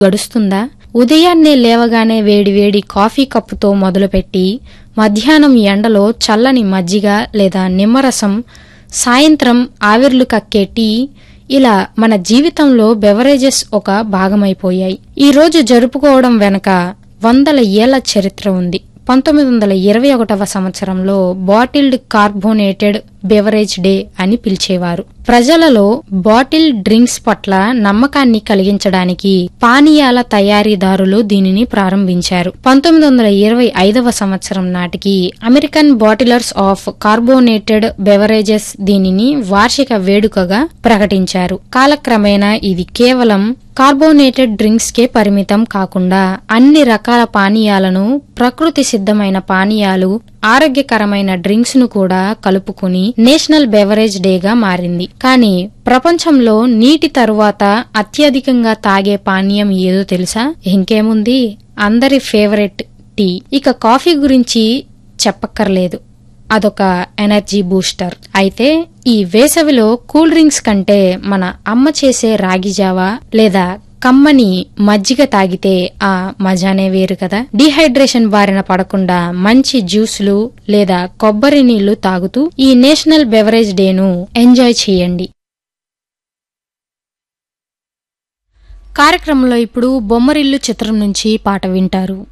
గడుస్తుందా ఉదయాన్నే లేవగానే వేడివేడి కాఫీ కప్పుతో మొదలుపెట్టి మధ్యాహ్నం ఎండలో చల్లని మజ్జిగ లేదా నిమ్మరసం సాయంత్రం ఆవిర్లు కక్కే టీ ఇలా మన జీవితంలో బెవరేజెస్ ఒక భాగమైపోయాయి ఈ రోజు జరుపుకోవడం వెనక వందల ఏళ్ల చరిత్ర ఉంది పంతొమ్మిది వందల ఇరవై ఒకటవ సంవత్సరంలో బాటిల్డ్ కార్బోనేటెడ్ బెవరేజ్ డే అని పిలిచేవారు ప్రజలలో బాటిల్ డ్రింక్స్ పట్ల నమ్మకాన్ని కలిగించడానికి పానీయాల తయారీదారులు దీనిని ప్రారంభించారు పంతొమ్మిది వందల ఇరవై ఐదవ సంవత్సరం నాటికి American bottlers of carbonated beverages దీనిని వార్షిక వేడుకగా ప్రకటించారు కాలక్రమేణా ఇది కేవలం కార్బోనేటెడ్ డ్రింక్స్ కే పరిమితం కాకుండా అన్ని రకాల పానీయాలను ప్రకృతి సిద్ధమైన పానీయాలు ఆరోగ్యకరమైన డ్రింక్స్ ను కూడా కలుపుకుని నేషనల్ బెవరేజ్ డేగా మారింది కానీ ప్రపంచంలో నీటి తరువాత అత్యధికంగా తాగే పానీయం ఏదో తెలుసా ఇంకేముంది అందరి ఫేవరెట్ టీ ఇక కాఫీ గురించి చెప్పక్కర్లేదు అదొక ఎనర్జీ బూస్టర్ అయితే ఈ వేసవిలో కూల్ డ్రింక్స్ కంటే మన అమ్మ చేసే రాగి జావా లేదా కమ్మని మజ్జిగ తాగితే ఆ మజానే వేరు కదా డిహైడ్రేషన్ బారిన పడకుండా మంచి జ్యూసులు లేదా కొబ్బరి నీళ్లు తాగుతూ ఈ నేషనల్ బెవరేజ్ డేను ఎంజాయ్ చేయండి కార్యక్రమంలో ఇప్పుడు బొమ్మరిల్లు చిత్రం నుంచి పాట వింటారు